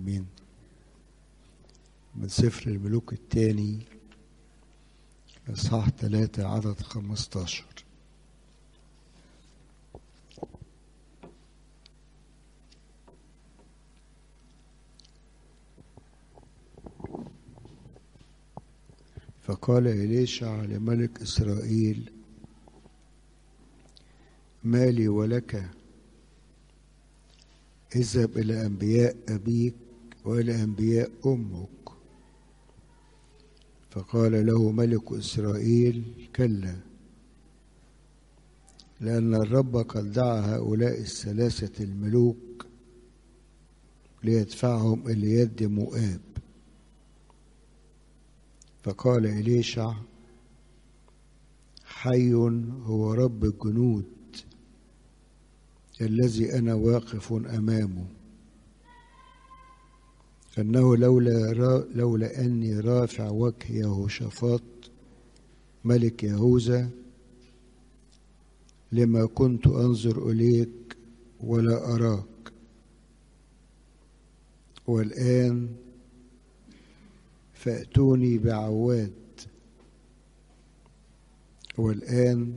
امين من سفر الملوك الثاني اصحاح ثلاثة عدد خمستاشر فقال إليشع لملك إسرائيل ما لي ولك اذهب إلى أنبياء أبيك وإلى أنبياء أمك فقال له ملك إسرائيل كلا لأن الرب قد دعا هؤلاء الثلاثة الملوك ليدفعهم إلى يد مؤاب فقال إليشع حي هو رب الجنود الذي أنا واقف أمامه أنه لولا را لولا أني رافع وجه يهوشافاط ملك يهوذا لما كنت أنظر إليك ولا أراك والآن فأتوني بعواد والآن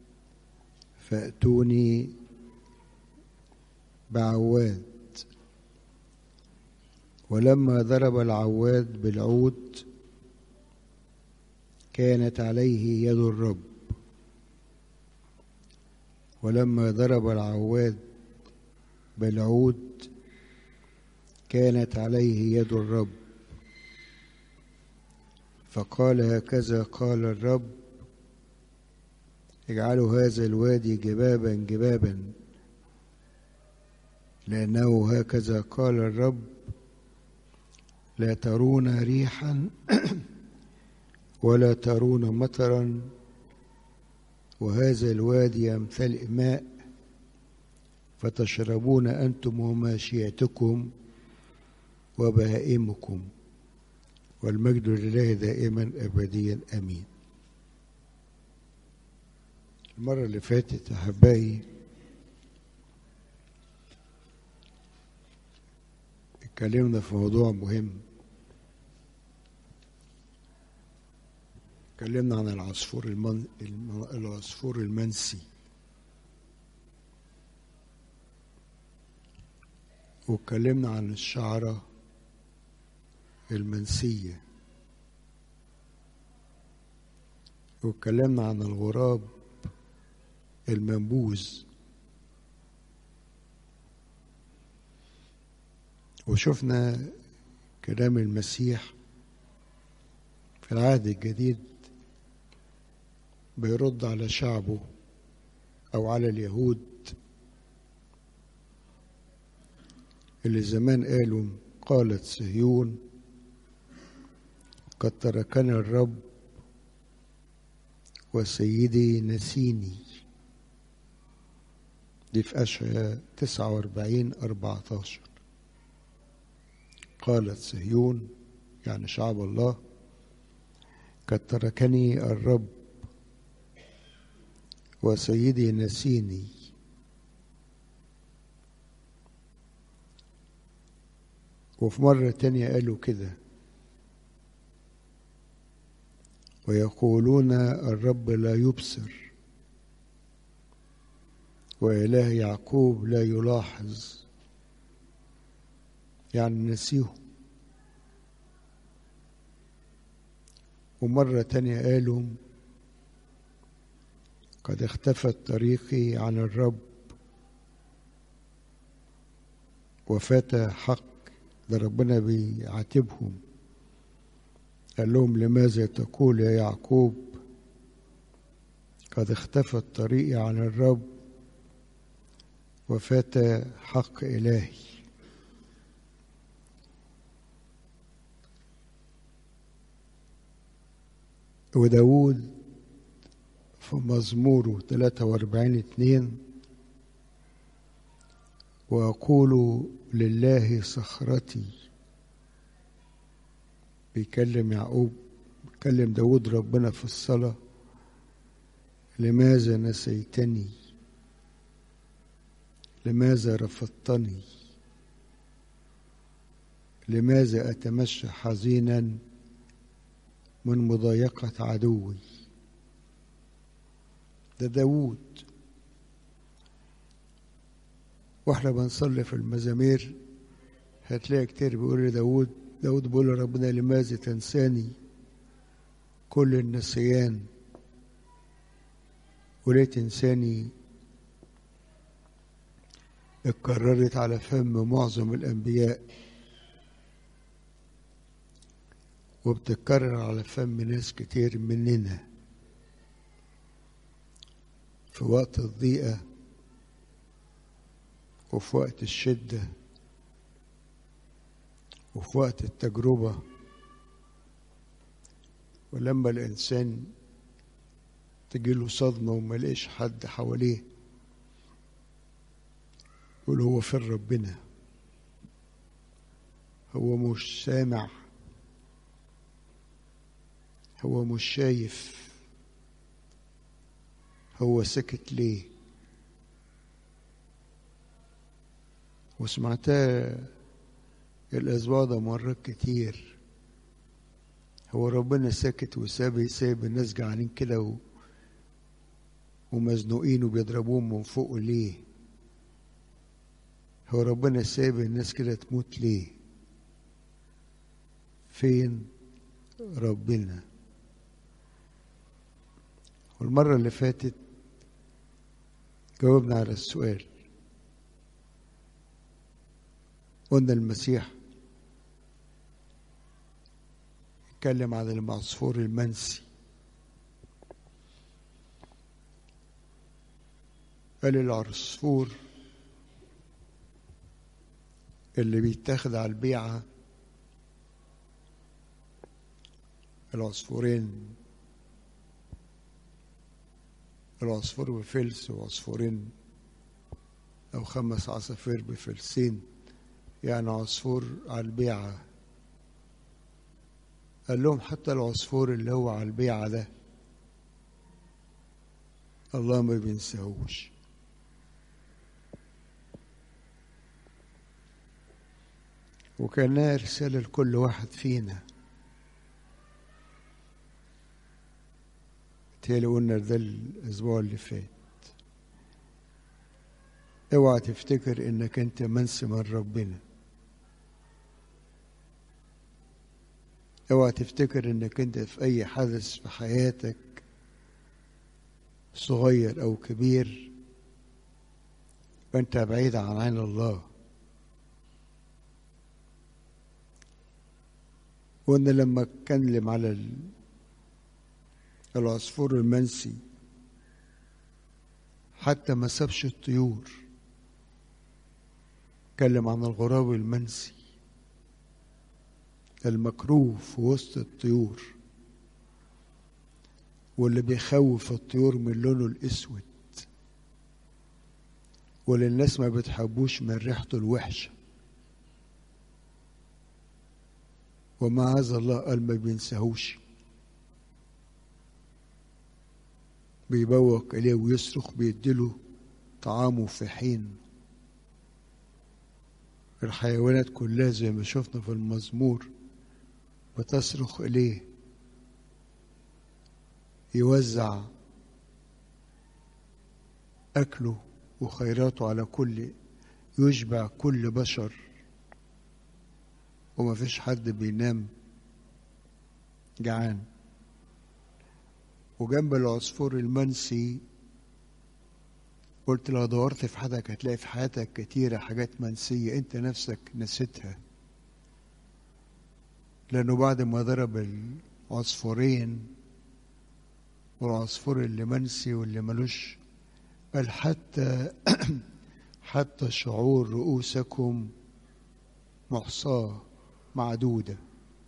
فأتوني بعواد ولما ضرب العواد بالعود كانت عليه يد الرب ولما ضرب العواد بالعود كانت عليه يد الرب فقال هكذا قال الرب اجعلوا هذا الوادي جبابا جبابا لأنه هكذا قال الرب لا ترون ريحا ولا ترون مطرا وهذا الوادي يمتلئ ماء فتشربون أنتم وماشيتكم وبهائمكم والمجد لله دائما أبديا أمين المرة اللي فاتت أحبائي اتكلمنا في موضوع مهم اتكلمنا عن العصفور المن... العصفور المنسي واتكلمنا عن الشعرة المنسية واتكلمنا عن الغراب المنبوذ وشفنا كلام المسيح في العهد الجديد بيرد على شعبه او على اليهود اللي زمان قالوا قالت صهيون قد تركنا الرب وسيدي نسيني دي في أشعياء تسعة وأربعين أربعة عشر قالت صهيون يعني شعب الله قد تركني الرب وسيدي نسيني وفي مرة تانية قالوا كده ويقولون الرب لا يبصر وإله يعقوب لا يلاحظ يعني نسيهم ومرة تانية قالوا قد اختفت طريقي عن الرب وفات حق ده ربنا بيعاتبهم قال لهم لماذا تقول يا يعقوب قد اختفت طريقي عن الرب وفات حق إلهي وداود في مزموره 43 اتنين وأقول لله صخرتي بيكلم يعقوب بيكلم داود ربنا في الصلاة لماذا نسيتني لماذا رفضتني لماذا أتمشى حزينا من مضايقة عدوي ده داوود واحنا بنصلي في المزامير هتلاقي كتير بيقول لداود داود بيقول لربنا لماذا تنساني كل النسيان وليه تنساني اتكررت على فم معظم الأنبياء وبتتكرر على فم ناس كتير مننا في وقت الضيقة وفي وقت الشدة وفي وقت التجربة ولما الإنسان تجيله صدمة وما لقيش حد حواليه يقول هو فين ربنا هو مش سامع هو مش شايف هو سكت ليه وسمعتها الأسبوع ده مرات كتير هو ربنا ساكت وساب سايب الناس جعانين كده و... ومزنوقين وبيضربوهم من فوق ليه هو ربنا سايب الناس كده تموت ليه فين ربنا والمرة اللي فاتت جاوبنا على السؤال قلنا المسيح اتكلم عن المعصفور المنسي قال العصفور اللي بيتاخد على البيعة العصفورين العصفور بفلس وعصفورين أو خمس عصافير بفلسين يعني عصفور على البيعة قال لهم حتى العصفور اللي هو على البيعة ده الله ما بينساهوش وكانها رسالة لكل واحد فينا تالي قلنا ده الأسبوع اللي فات اوعى تفتكر انك انت منسي من ربنا اوعى تفتكر انك انت في اي حدث في حياتك صغير او كبير وانت بعيد عن عين الله وان لما اتكلم على العصفور المنسي حتى ما سابش الطيور اتكلم عن الغراب المنسي المكروه في وسط الطيور واللي بيخوف الطيور من لونه الاسود واللي الناس ما بتحبوش من ريحته الوحشه ومع هذا الله قال ما بينساهوش بيبوق إليه ويصرخ بيديله طعامه في حين الحيوانات كلها زي ما شفنا في المزمور بتصرخ إليه يوزع أكله وخيراته على كل يشبع كل بشر وما فيش حد بينام جعان وجنب العصفور المنسي قلت لو دورت في حياتك هتلاقي في حياتك كتيرة حاجات منسية انت نفسك نسيتها لأنه بعد ما ضرب العصفورين والعصفور اللي منسي واللي ملوش قال حتى حتى شعور رؤوسكم محصاه معدودة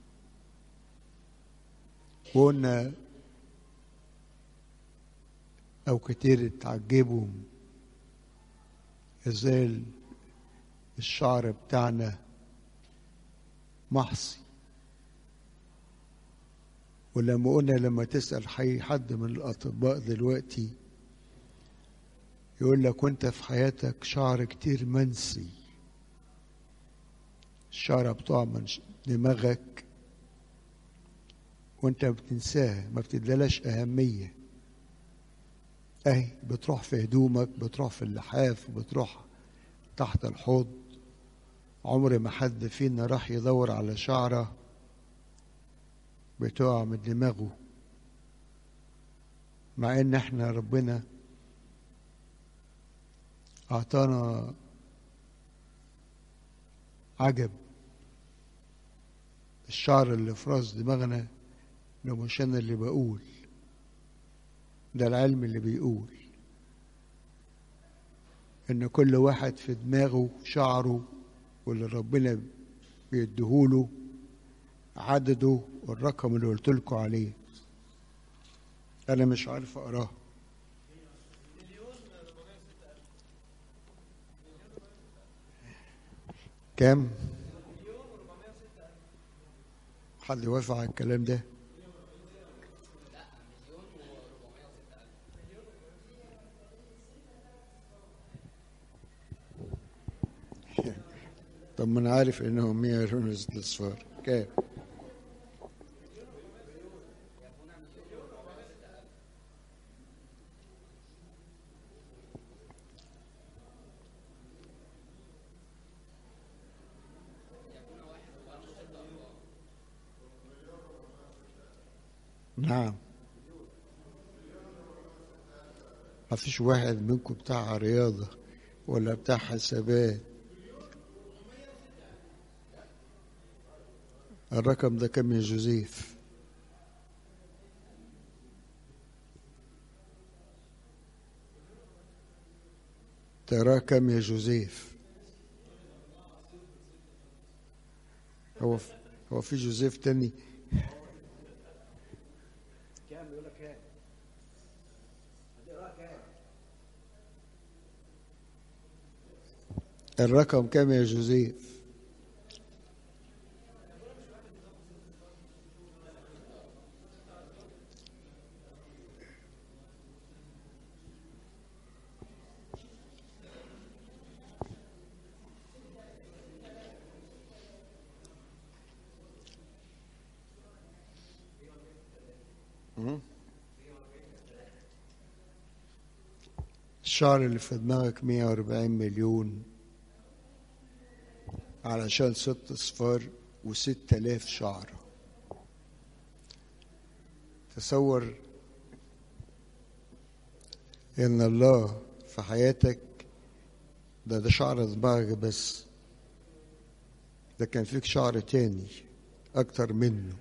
وقلنا أو كتير اتعجبوا ازاي الشعر بتاعنا محصي ولما قلنا لما تسأل حي حد من الأطباء دلوقتي يقول لك وانت في حياتك شعر كتير منسي الشعرة بتقع من دماغك وانت بتنساها ما بتدلهاش أهمية اهي بتروح في هدومك بتروح في اللحاف بتروح تحت الحوض عمر ما حد فينا راح يدور على شعرة بتقع من دماغه مع ان احنا ربنا اعطانا عجب الشعر اللي في راس دماغنا ده مش انا اللي بقول ده العلم اللي بيقول ان كل واحد في دماغه شعره واللي ربنا بيديهوله عدده والرقم اللي قلت لكم عليه انا مش عارف اقراه كام حد يوافق على الكلام ده طب ما انا عارف انهم 100 رونز الاصفار كام نعم ما فيش واحد منكم بتاع رياضة ولا بتاع حسابات الرقم ده كم يا جوزيف تراه كم يا جوزيف هو هو في جوزيف تاني كام يقول لك كام هتقرا كام الرقم كم يا جوزيف الشعر اللي في دماغك 140 مليون علشان ست اصفار وست الاف شعرة تصور ان الله في حياتك ده ده شعر دماغك بس ده كان فيك شعر تاني اكتر منه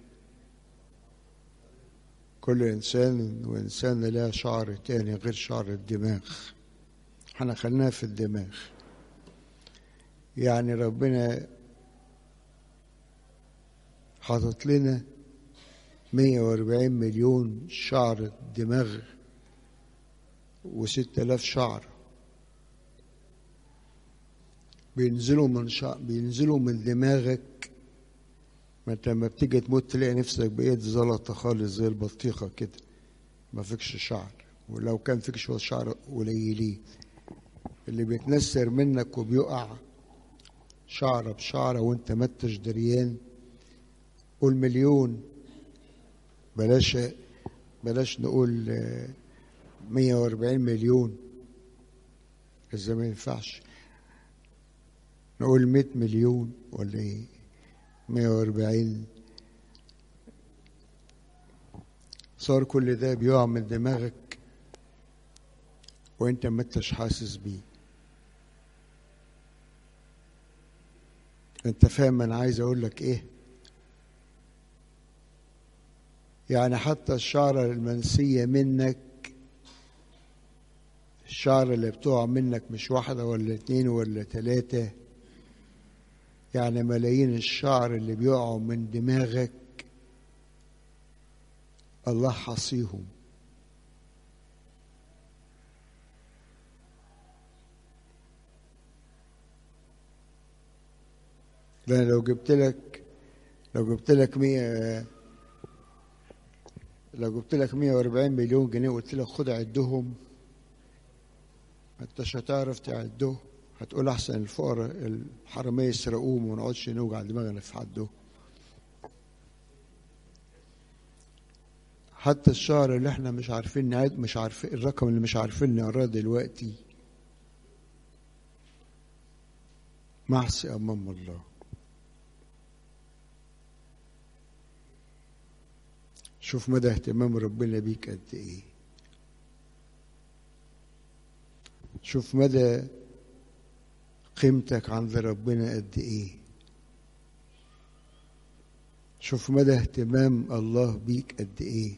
كل انسان وانسان لها شعر تاني غير شعر الدماغ احنا خلناه في الدماغ يعني ربنا حاطط لنا 140 مليون شعر دماغ وستة آلاف شعر بينزلوا من شعر بينزلوا من دماغك ما انت لما بتيجي تموت تلاقي نفسك بقيت زلطة خالص زي البطيخة كده ما فيكش شعر ولو كان فيك شوية شعر قليلين اللي بيتنسر منك وبيقع شعرة بشعرة وانت ما انتش دريان قول مليون بلاش بلاش نقول آه، 140 مليون إذا ما ينفعش نقول 100 مليون ولا ايه 140 صار كل ده بيقع من دماغك وانت ما انتش حاسس بيه انت فاهم انا عايز اقول لك ايه يعني حتى الشعرة المنسية منك الشعر اللي بتقع منك مش واحدة ولا اتنين ولا تلاتة يعني ملايين الشعر اللي بيقعوا من دماغك الله حصيهم ده لو جبت لك لو جبت لك 100 لو جبت لك 140 مليون جنيه وقلت لك خد عدهم ما انتش هتعرف تعدهم هتقول احسن الفقراء الحراميه يسرقوهم وما نقعدش نوجع دماغنا في حده حتى الشهر اللي احنا مش عارفين نعد مش عارفين الرقم اللي مش عارفين نقراه دلوقتي معصي امام الله شوف مدى اهتمام ربنا بيك قد ايه شوف مدى قيمتك عند ربنا قد ايه شوف مدى اهتمام الله بيك قد ايه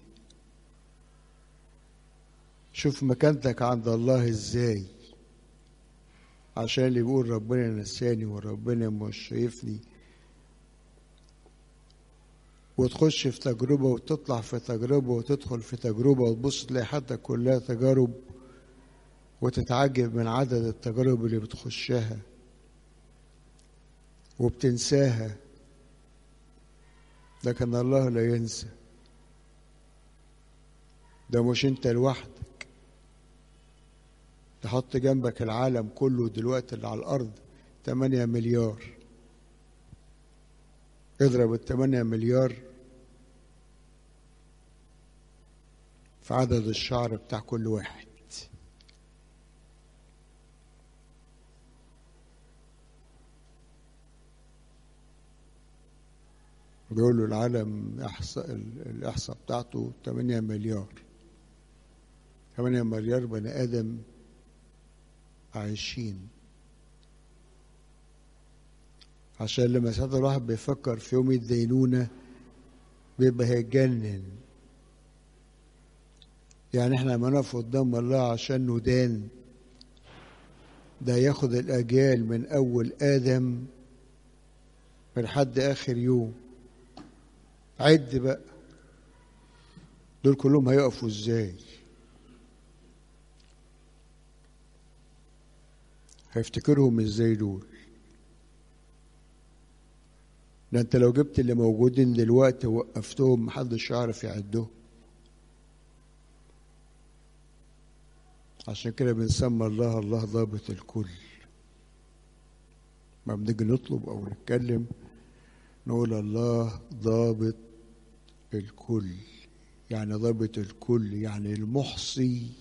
شوف مكانتك عند الله ازاي عشان اللي بيقول ربنا نساني وربنا مش شايفني وتخش في تجربة وتطلع في تجربة وتدخل في تجربة وتبص تلاقي حياتك كلها تجارب وتتعجب من عدد التجارب اللي بتخشها وبتنساها لكن الله لا ينسى ده مش انت لوحدك تحط جنبك العالم كله دلوقتي اللي على الارض 8 مليار اضرب ال 8 مليار في عدد الشعر بتاع كل واحد بيقولوا العالم احصاء الاحصاء بتاعته 8 مليار 8 مليار بني ادم عايشين عشان لما ساعات الواحد بيفكر في يوم الدينونة بيبقى هيتجنن يعني احنا لما نقف قدام الله عشان ندان ده ياخد الأجيال من أول آدم لحد آخر يوم عد بقى دول كلهم هيقفوا ازاي هيفتكرهم ازاي دول ده انت لو جبت اللي موجودين دلوقتي ووقفتهم محدش يعرف يعدهم عشان كده بنسمى الله الله ضابط الكل ما بنيجي نطلب او نتكلم نقول الله ضابط الكل يعني ضابط الكل يعني المحصي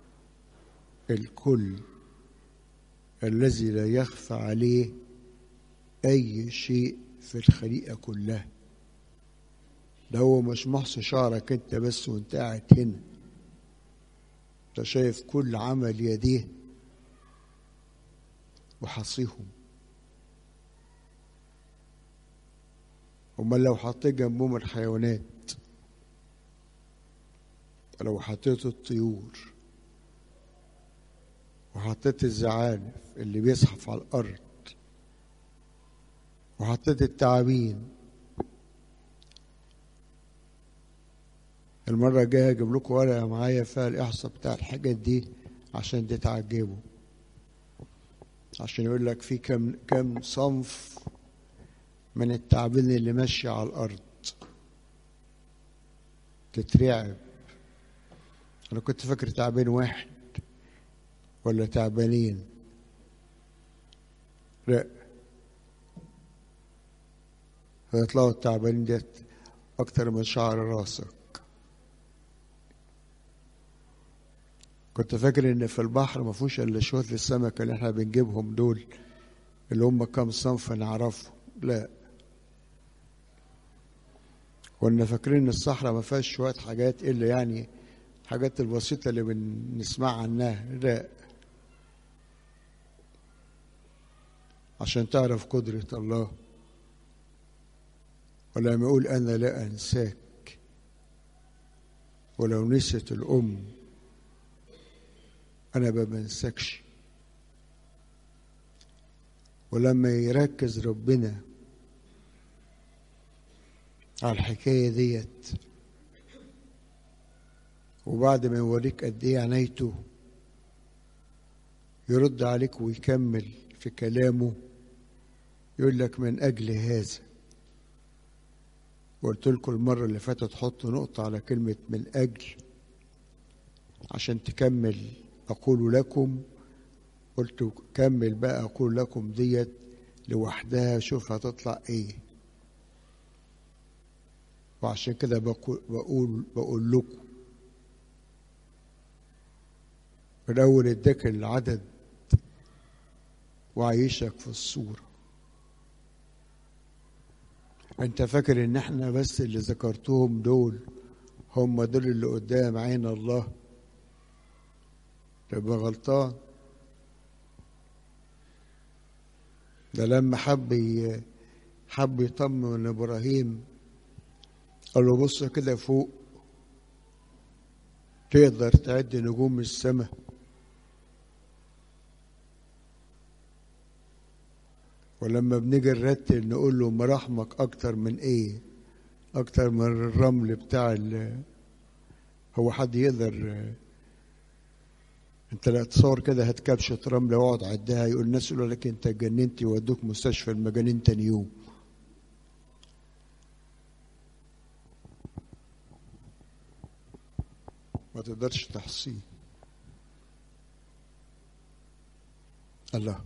الكل الذي لا يخفى عليه أي شيء في الخليقة كلها ده هو مش محصي شعرك انت بس وانت قاعد هنا انت شايف كل عمل يديه وحصيهم امال لو حطيت جنبهم الحيوانات لو حطيت الطيور وحطيت الزعانف اللي بيزحف على الارض وحطيت التعابين المرة الجاية هجيب لكم ورقة معايا فيها الإحصاء بتاع الحاجات دي عشان تتعجبوا عشان يقول لك في كم كم صنف من التعابين اللي ماشية على الأرض تترعب أنا كنت فاكر تعبان واحد ولا تعبانين لا هيطلعوا التعبانين ديت أكتر من شعر راسك كنت فاكر إن في البحر ما فيهوش إلا شوية السمكة اللي إحنا بنجيبهم دول اللي هم كام صنف نعرفهم لا كنا فاكرين ان الصحراء ما فيهاش شويه حاجات الا يعني الحاجات البسيطه اللي بنسمع عنها لا عشان تعرف قدره الله ولما يقول انا لا انساك ولو نسيت الام انا ما بنساكش ولما يركز ربنا على الحكاية ديت وبعد ما يوريك قد ايه عنايته يرد عليك ويكمل في كلامه يقول لك من أجل هذا قلت لكم المرة اللي فاتت حطوا نقطة على كلمة من أجل عشان تكمل أقول لكم قلت كمل بقى أقول لكم ديت لوحدها شوف هتطلع إيه وعشان كده بقول بقول, بقول لكم الأول اداك العدد وعيشك في الصورة انت فاكر ان احنا بس اللي ذكرتهم دول هم دول اللي قدام عين الله تبقى غلطان ده لما حب حب يطمن ابراهيم قال له بص كده فوق تقدر تعد نجوم السماء ولما بنيجي نرتل نقول له مراحمك اكتر من ايه اكتر من الرمل بتاع ال هو حد يقدر انت لا تصور كده هات كبشه رمله واقعد عدها يقول الناس يقولوا لك انت اتجننت يودوك مستشفى المجانين تاني يوم ما تقدرش تحصيه الله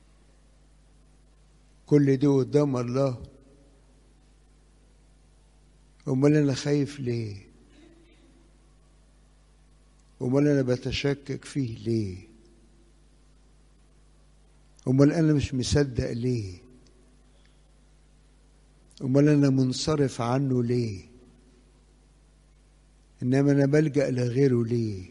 كل دي قدام الله امال انا خايف ليه امال انا بتشكك فيه ليه امال انا مش مصدق ليه امال انا منصرف عنه ليه انما انا بلجا لغيره ليه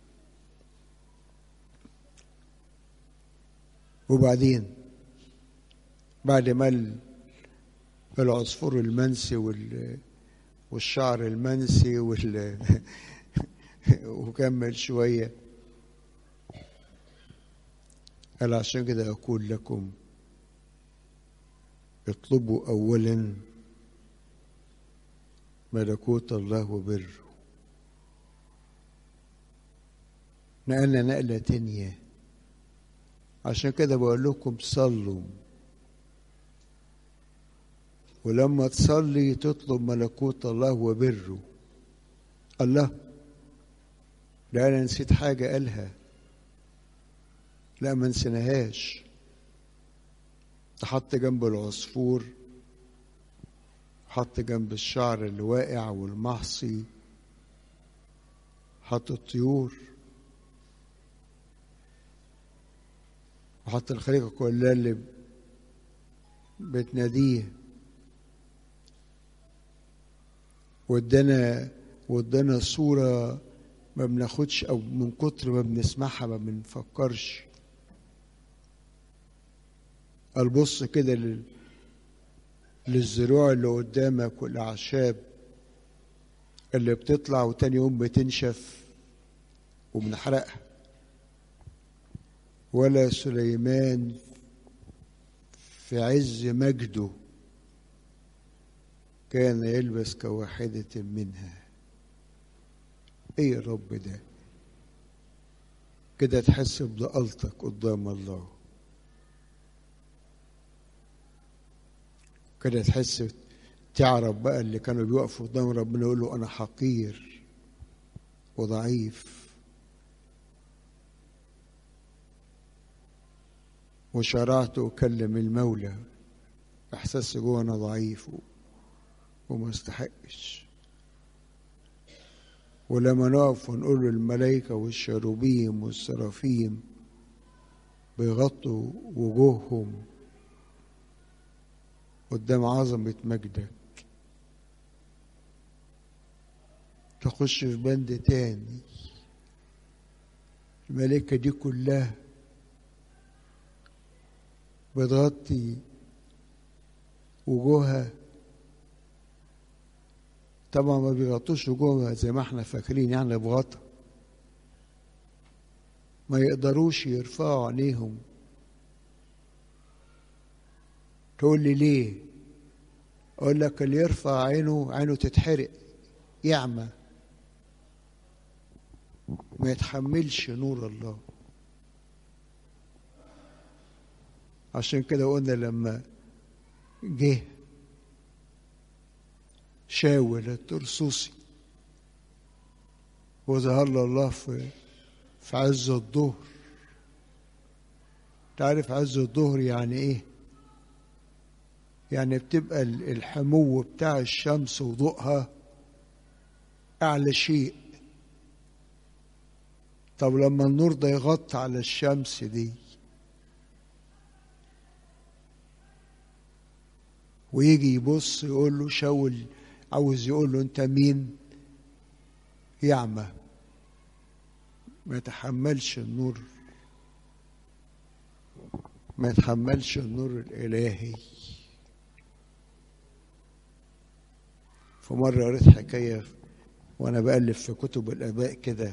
وبعدين بعد ما العصفور المنسي وال والشعر المنسي وال وكمل شوية قال عشان كده أقول لكم اطلبوا أولا ملكوت الله وبره نقلنا نقلة تانية عشان كده بقول لكم صلوا ولما تصلي تطلب ملكوت الله وبره الله لا انا نسيت حاجه قالها لا ما نسيناهاش حط جنب العصفور حط جنب الشعر اللي واقع والمحصي حط الطيور وحط الخليقه كلها اللي بتناديه وادانا وادانا صورة ما بناخدش أو من كتر ما بنسمعها ما بنفكرش قال بص كده لل... للزروع اللي قدامك والأعشاب اللي بتطلع وتاني يوم بتنشف وبنحرقها ولا سليمان في عز مجده كان يلبس كواحدة منها ايه يا رب ده كده تحس بضالتك قدام الله كده تحس تعرف بقى اللي كانوا بيقفوا قدام ربنا يقولوا انا حقير وضعيف وشرعت اكلم المولى احساس جوه انا ضعيف وما استحقش ولما نقف ونقول الملائكة والشروبيم والسرافيم بيغطوا وجوههم قدام عظمة مجدك تخش في بند تاني الملائكة دي كلها بتغطي وجوهها طبعا ما بيغطوش وجوهها زي ما احنا فاكرين يعني بغطا ما يقدروش يرفعوا عينيهم تقول لي ليه اقول لك اللي يرفع عينه عينه تتحرق يعمى ما يتحملش نور الله عشان كده قلنا لما جه شاول الترسوسي وظهر له الله في في عز الظهر تعرف عز الظهر يعني ايه يعني بتبقى الحمو بتاع الشمس وضوءها اعلى شيء طب لما النور ده يغطي على الشمس دي ويجي يبص يقول له شاول عاوز يقول له انت مين يعمى ما يتحملش النور ما يتحملش النور الالهي فمرة قريت حكاية وأنا بألف في كتب الآباء كده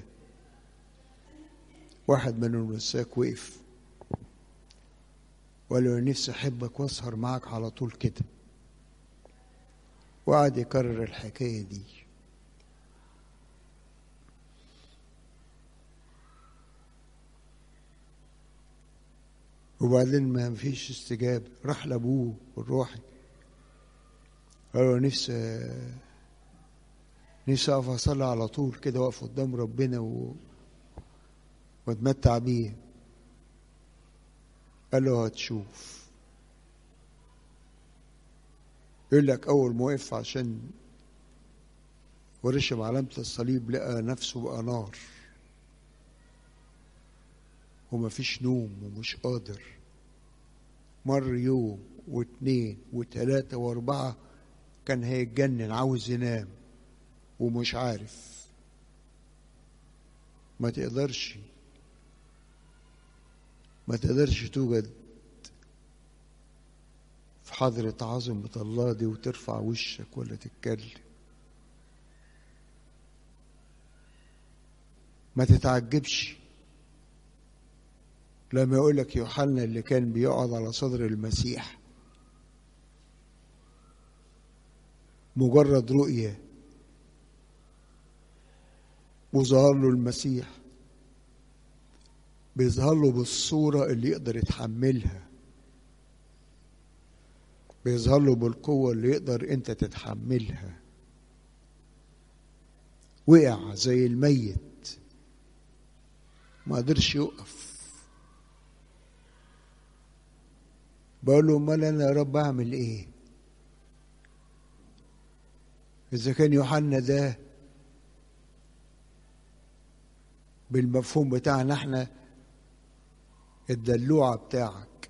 واحد من النساك وقف وقال له نفسي أحبك وأسهر معك على طول كده وقعد يكرر الحكاية دي وبعدين ما فيش استجابة راح لأبوه الروحي قال له نفسي نفسي اقف اصلي على طول كده واقف قدام ربنا و... واتمتع بيه قال له هتشوف يقول لك اول ما وقف عشان ورشم علامة الصليب لقى نفسه بقى نار ومفيش نوم ومش قادر مر يوم واتنين وتلاتة واربعة كان هيتجنن عاوز ينام ومش عارف ما تقدرش ما تقدرش توجد في حضرة عظمة الله دي وترفع وشك ولا تتكلم ما تتعجبش لما يقول لك يوحنا اللي كان بيقعد على صدر المسيح مجرد رؤية وظهر له المسيح بيظهر له بالصورة اللي يقدر يتحملها بيظهر له بالقوة اللي يقدر انت تتحملها وقع زي الميت ما قدرش يقف بقول له امال انا يا رب اعمل ايه إذا كان يوحنا ده بالمفهوم بتاعنا احنا الدلوعة بتاعك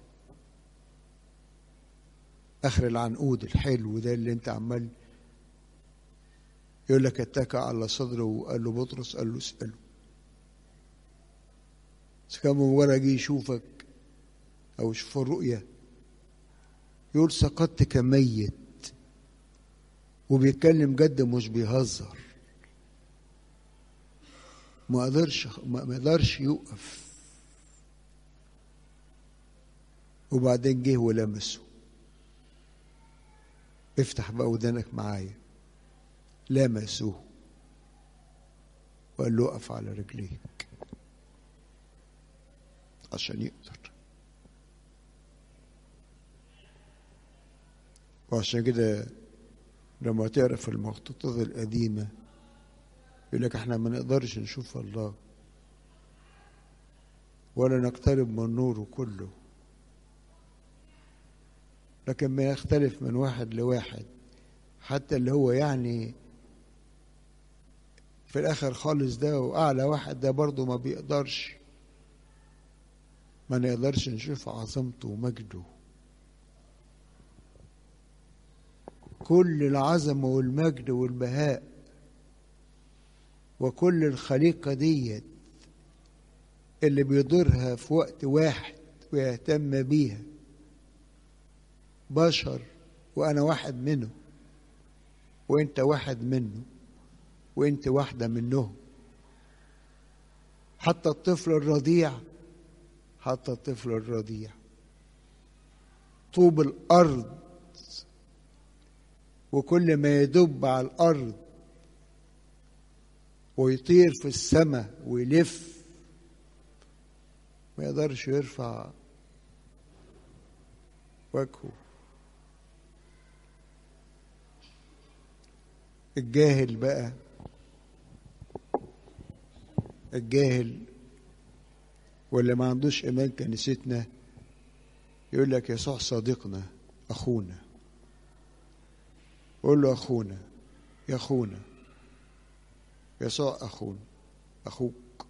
آخر العنقود الحلو ده اللي أنت عمال يقول لك اتكى على صدره وقال له بطرس قال له اسأله بس كان مجرد جه يشوفك أو يشوف الرؤية يقول سقطت كميت وبيتكلم جد مش بيهزر ما قدرش ما قدرش يوقف وبعدين جه ولمسه افتح بقى ودانك معايا لمسه وقال له اقف على رجليك عشان يقدر وعشان كده لما تقرا في المخطوطات القديمة يقول لك احنا ما نقدرش نشوف الله ولا نقترب من نوره كله لكن ما يختلف من واحد لواحد حتى اللي هو يعني في الاخر خالص ده واعلى واحد ده برضه ما بيقدرش ما نقدرش نشوف عظمته ومجده كل العظمه والمجد والبهاء وكل الخليقه ديت اللي بيدورها في وقت واحد ويهتم بيها بشر وانا واحد منه وانت واحد منه وانت واحده منهم حتى الطفل الرضيع حتى الطفل الرضيع طوب الارض وكل ما يدب على الارض ويطير في السماء ويلف ما يقدرش يرفع وجهه الجاهل بقى الجاهل واللي ما عندوش ايمان كنيستنا يقول لك يسوع صديقنا اخونا قول له اخونا يا اخونا يسوع اخونا اخوك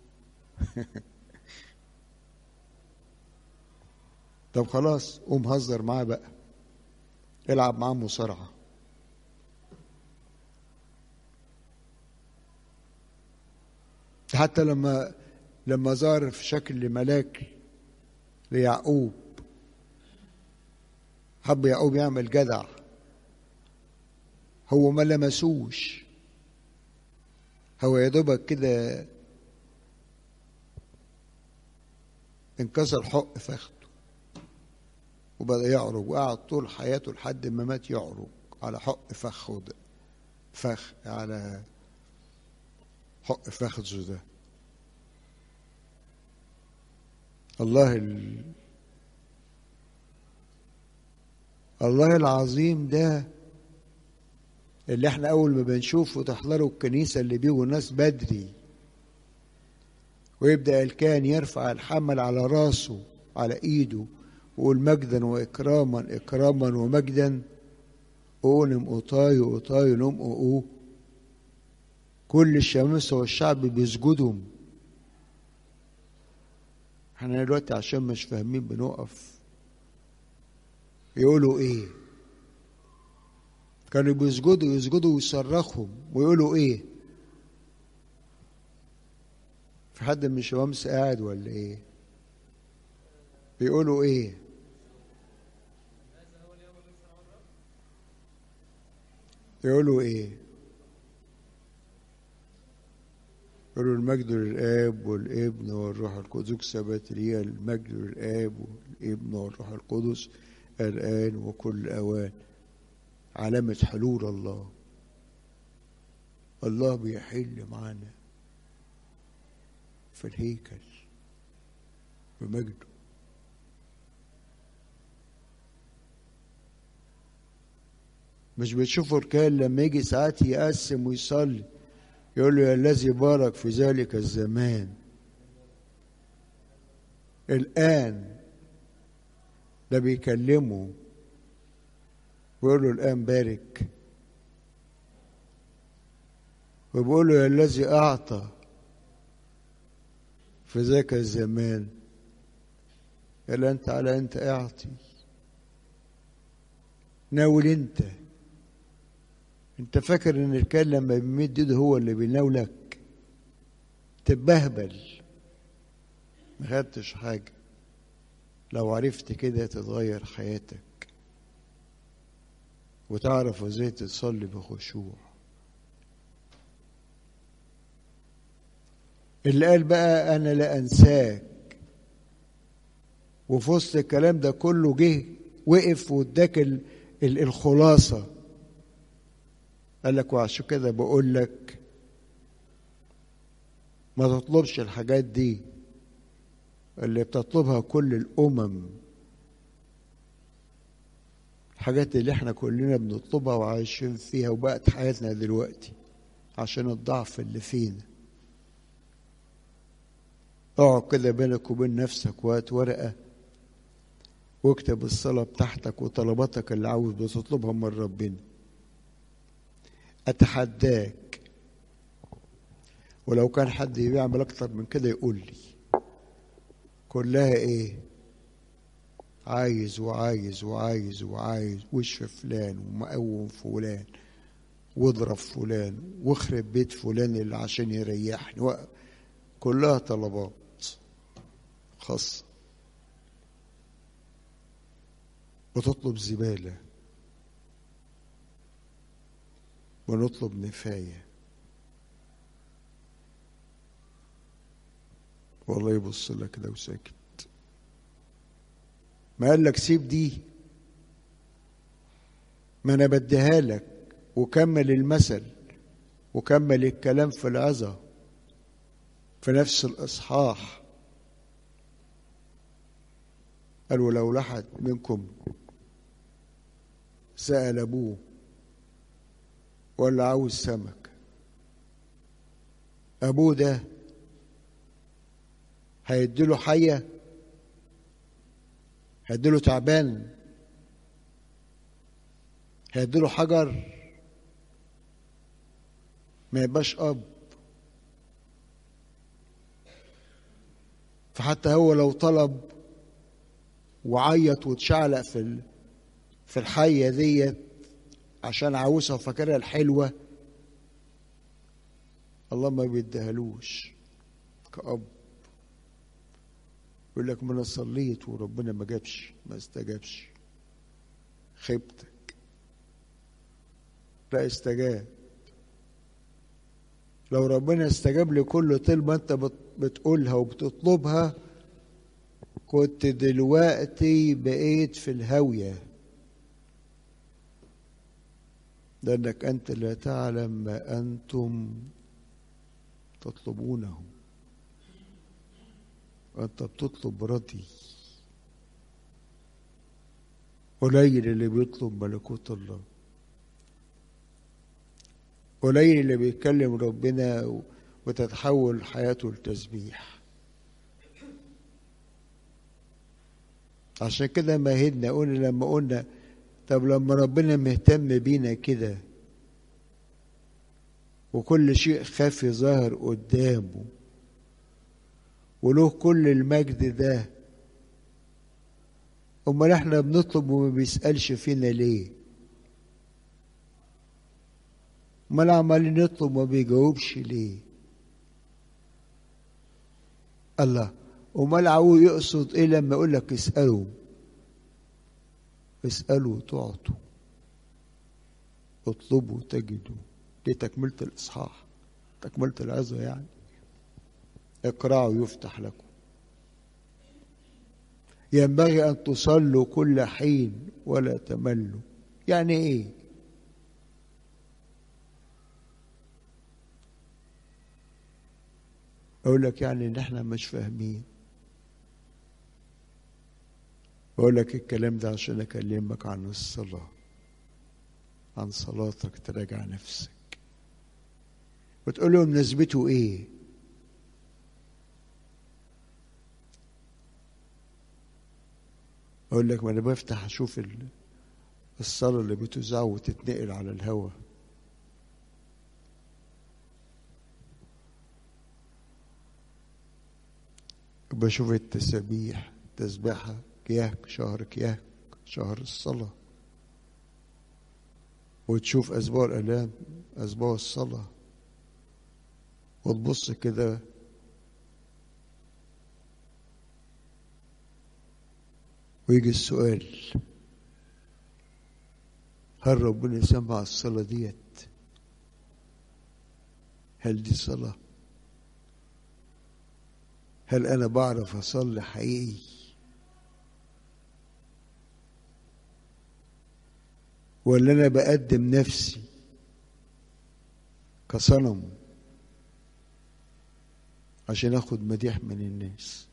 طب خلاص قوم هزر معاه بقى العب معاه مصارعه حتى لما لما ظهر في شكل ملاك ليعقوب حب يعقوب يعمل جدع هو ما لمسوش هو يا دوبك كده انكسر حق فخده وبدأ يعرج وقعد طول حياته لحد ما مات يعرج على حق فخه ده فخ على حق فخذه ده الله ال... الله العظيم ده اللي احنا اول ما بنشوفه تحضروا الكنيسه اللي بيجوا الناس بدري ويبدا الكاهن يرفع الحمل على راسه على ايده ويقول مجدا واكراما اكراما ومجدا اونم اوطاي اوطاي نم او كل الشمس والشعب بيسجدوا احنا دلوقتي عشان مش فاهمين بنقف يقولوا ايه كانوا بيسجدوا يسجدوا ويصرخوا ويقولوا ايه في حد من الشمس قاعد ولا ايه بيقولوا ايه يقولوا ايه يقولوا المجد للآب والابن والروح القدس ثبت لي المجد للآب والابن والروح القدس الآن وكل أوان علامة حلول الله الله بيحل معانا في الهيكل بمجده مش بتشوفوا الكاهن لما يجي ساعات يقسم ويصلي يقول له يا الذي بارك في ذلك الزمان الآن ده بيكلمه ويقول له الآن بارك وبيقول له يا الذي أعطى في ذاك الزمان قال أنت على أنت أعطي ناول أنت أنت فاكر إن الكلام لما بيمد إيده هو اللي بيناولك تبهبل ما خدتش حاجة لو عرفت كده تتغير حياتك وتعرف ازاي تصلي بخشوع اللي قال بقى انا لا انساك وفي وسط الكلام ده كله جه وقف واداك ال- ال- الخلاصه قال لك وعشان كده بقول لك ما تطلبش الحاجات دي اللي بتطلبها كل الامم الحاجات اللي احنا كلنا بنطلبها وعايشين فيها وبقت حياتنا دلوقتي عشان الضعف اللي فينا اقعد كده بينك وبين نفسك وقت ورقة واكتب الصلاة بتاعتك وطلباتك اللي عاوز بتطلبها من ربنا أتحداك ولو كان حد بيعمل أكتر من كده يقول لي كلها إيه عايز وعايز وعايز وعايز وش فلان ومقوم فلان واضرب فلان واخرب بيت فلان اللي عشان يريحني و... كلها طلبات خاصة وتطلب زبالة ونطلب نفاية والله يبص لك كده وساكت ما قال لك سيب دي ما انا بديها لك وكمل المثل وكمل الكلام في العظة في نفس الإصحاح قال ولو لحد منكم سأل أبوه ولا عاوز سمك أبوه ده هيديله حية هيديله تعبان هيديله حجر ما يبقاش اب فحتى هو لو طلب وعيط واتشعلق في ال... في الحيه ديت عشان عاوزها وفاكرها الحلوه الله ما بيديهالوش كأب يقول لك ما انا صليت وربنا ما جابش ما استجابش خيبتك لا استجاب لو ربنا استجاب لكل طلبة انت بتقولها وبتطلبها كنت دلوقتي بقيت في الهاوية لأنك أنت لا تعلم ما أنتم تطلبونه وأنت بتطلب رضي قليل اللي بيطلب ملكوت الله قليل اللي بيتكلم ربنا وتتحول حياته لتسبيح عشان كده مهدنا قلنا لما قلنا طب لما ربنا مهتم بينا كده وكل شيء خافي ظاهر قدامه وله كل المجد ده امال احنا بنطلب وما بيسالش فينا ليه امال عمالين نطلب وما بيجاوبش ليه الله امال عاوز يقصد ايه لما يقول لك اسالوا اسالوا تعطوا اطلبوا تجدوا دي تكمله الاصحاح تكمله العظه يعني اقرأوا يفتح لكم ينبغي أن تصلوا كل حين ولا تملوا يعني إيه أقول لك يعني إن إحنا مش فاهمين أقول لك الكلام ده عشان أكلمك عن الصلاة عن صلاتك تراجع نفسك وتقول لهم نسبته إيه اقول لك ما انا بفتح اشوف الصلاه اللي بتذاع وتتنقل على الهوا بشوف التسابيح تسبيحة كياك شهر كياك شهر الصلاة وتشوف أسبوع الآلام أسبوع الصلاة وتبص كده ويجي السؤال هل ربنا سمع الصلاة ديت هل دي صلاة هل أنا بعرف أصلي حقيقي ولا أنا بقدم نفسي كصنم عشان اخد مديح من الناس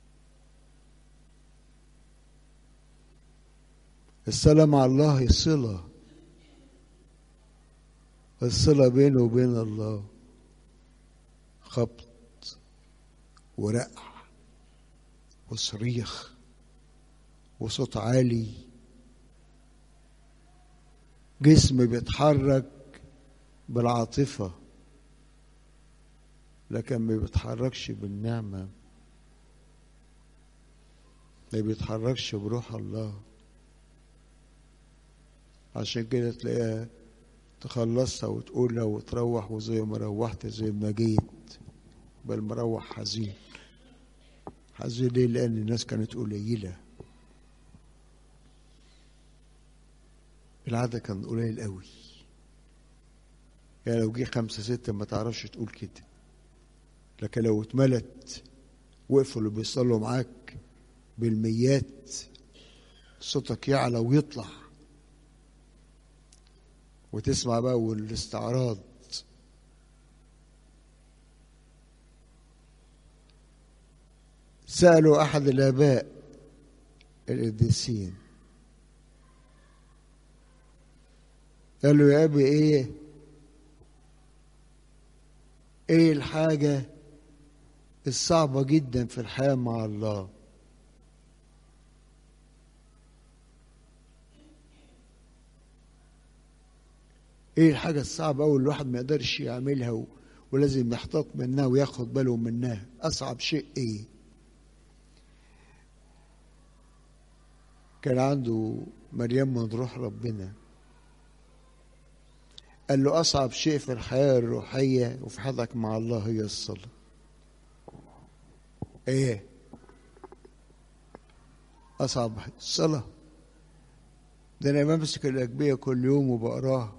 الصلاة مع الله صلة الصلة بينه وبين الله خبط ورقع وصريخ وصوت عالي جسم بيتحرك بالعاطفة لكن ما بيتحركش بالنعمة ما بيتحركش بروح الله عشان كده تلاقيها تخلصها وتقولها وتروح وزي ما روحت زي ما جيت بل مروح حزين حزين ليه لأن الناس كانت قليلة العدد كان قليل قوي يعني لو جه خمسة ستة ما تعرفش تقول كده لكن لو اتملت وقفوا اللي بيصلوا معاك بالميات صوتك يعلى ويطلع وتسمع بقى والاستعراض سألوا أحد الآباء القديسين قال له يا أبي إيه إيه الحاجة الصعبة جدا في الحياة مع الله ايه الحاجة الصعبة أوي الواحد ما يقدرش يعملها و... ولازم يحتاط منها وياخد باله منها أصعب شيء ايه كان عنده مريم من روح ربنا قال له أصعب شيء في الحياة الروحية وفي حياتك مع الله هي الصلاة ايه أصعب الصلاة ده أنا بمسك الأجبية كل يوم وبقراها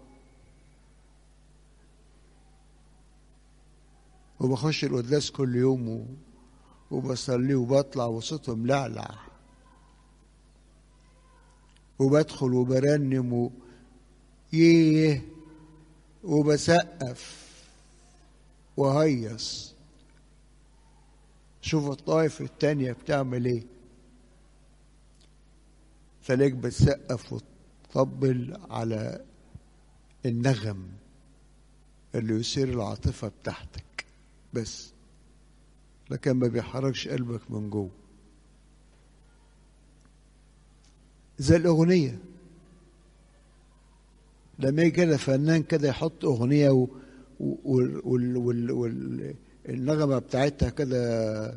وبخش القداس كل يوم و... وبصلي وبطلع وصوته ملعلع وبدخل وبرنم و... ييه وبسقف وهيص شوف الطائفة التانية بتعمل ايه تلاقيك بتسقف وتطبل على النغم اللي يثير العاطفة بتاعتك بس لكن ما بيحركش قلبك من جوه زي الأغنية لما يجي كده فنان كده يحط أغنية و... وال... وال... وال... وال... النغمة بتاعتها كده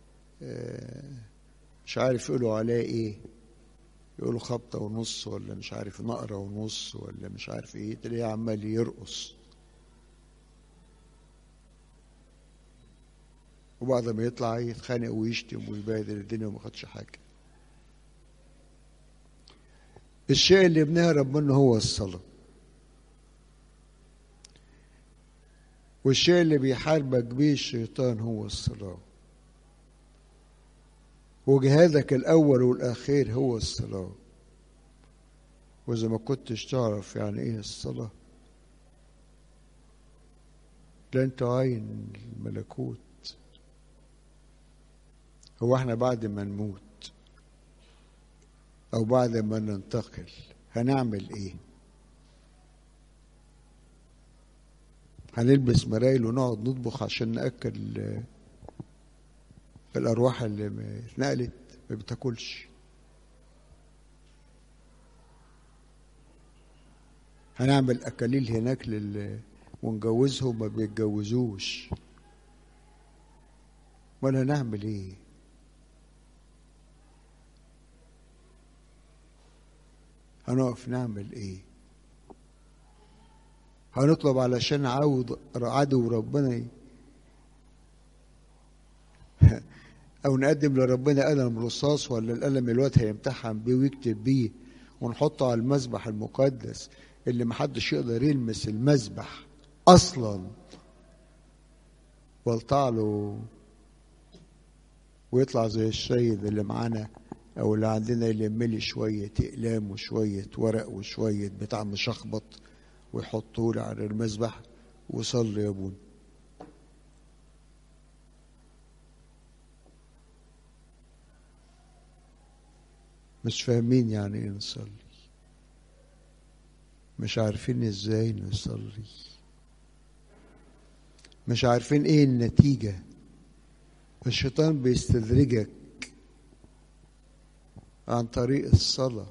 مش عارف يقولوا عليها ايه يقولوا خبطة ونص ولا مش عارف نقرة ونص ولا مش عارف ايه تلاقيه عمال يرقص وبعد ما يطلع يتخانق ويشتم ويبهدل الدنيا وما خدش حاجة الشيء اللي بنهرب منه هو الصلاة والشيء اللي بيحاربك بيه الشيطان هو الصلاة وجهادك الأول والأخير هو الصلاة وإذا ما كنتش تعرف يعني إيه الصلاة لا أنت عين الملكوت هو احنا بعد ما نموت أو بعد ما ننتقل هنعمل إيه؟ هنلبس مرايل ونقعد نطبخ عشان ناكل الارواح اللي اتنقلت ما بتاكلش هنعمل اكاليل هناك لل ونجوزهم ما بيتجوزوش ولا نعمل ايه هنقف نعمل ايه هنطلب علشان عود عدو ربنا او نقدم لربنا قلم رصاص ولا القلم الواد هيمتحن بيه ويكتب بيه ونحطه على المذبح المقدس اللي محدش يقدر يلمس المذبح اصلا والطع له ويطلع زي الشيد اللي معانا او اللي عندنا يلم لي شويه اقلام وشويه ورق وشويه بتاع مشخبط ويحطوا لي على المذبح وصلي يا ابونا مش فاهمين يعني ايه نصلي مش عارفين ازاي نصلي مش عارفين ايه النتيجة الشيطان بيستدرجك عن طريق الصلاة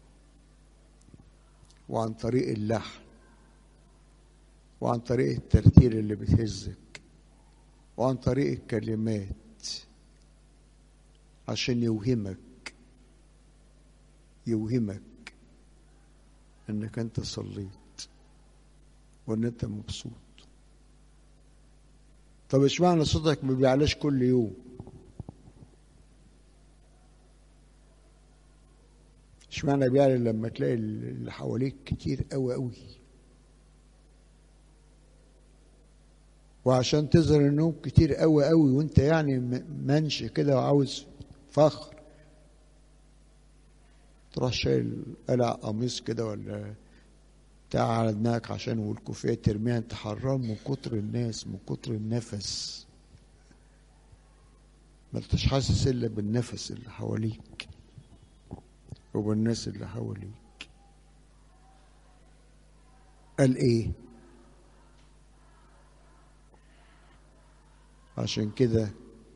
وعن طريق اللحن وعن طريق الترتيل اللي بتهزك وعن طريق الكلمات عشان يوهمك يوهمك انك انت صليت وان انت مبسوط طب اشمعنى صوتك ما بيعلاش كل يوم اشمعنى بيعلى لما تلاقي اللي حواليك كتير قوي قوي وعشان تظهر انهم كتير قوي قوي وانت يعني منش كده وعاوز فخر تروح شايل قلع قميص كده ولا بتاع على دماغك عشان والكوفية ترميها انت حرام من كتر الناس من كتر النفس ما انتش حاسس الا بالنفس اللي حواليك وبالناس اللي حواليك قال ايه عشان كده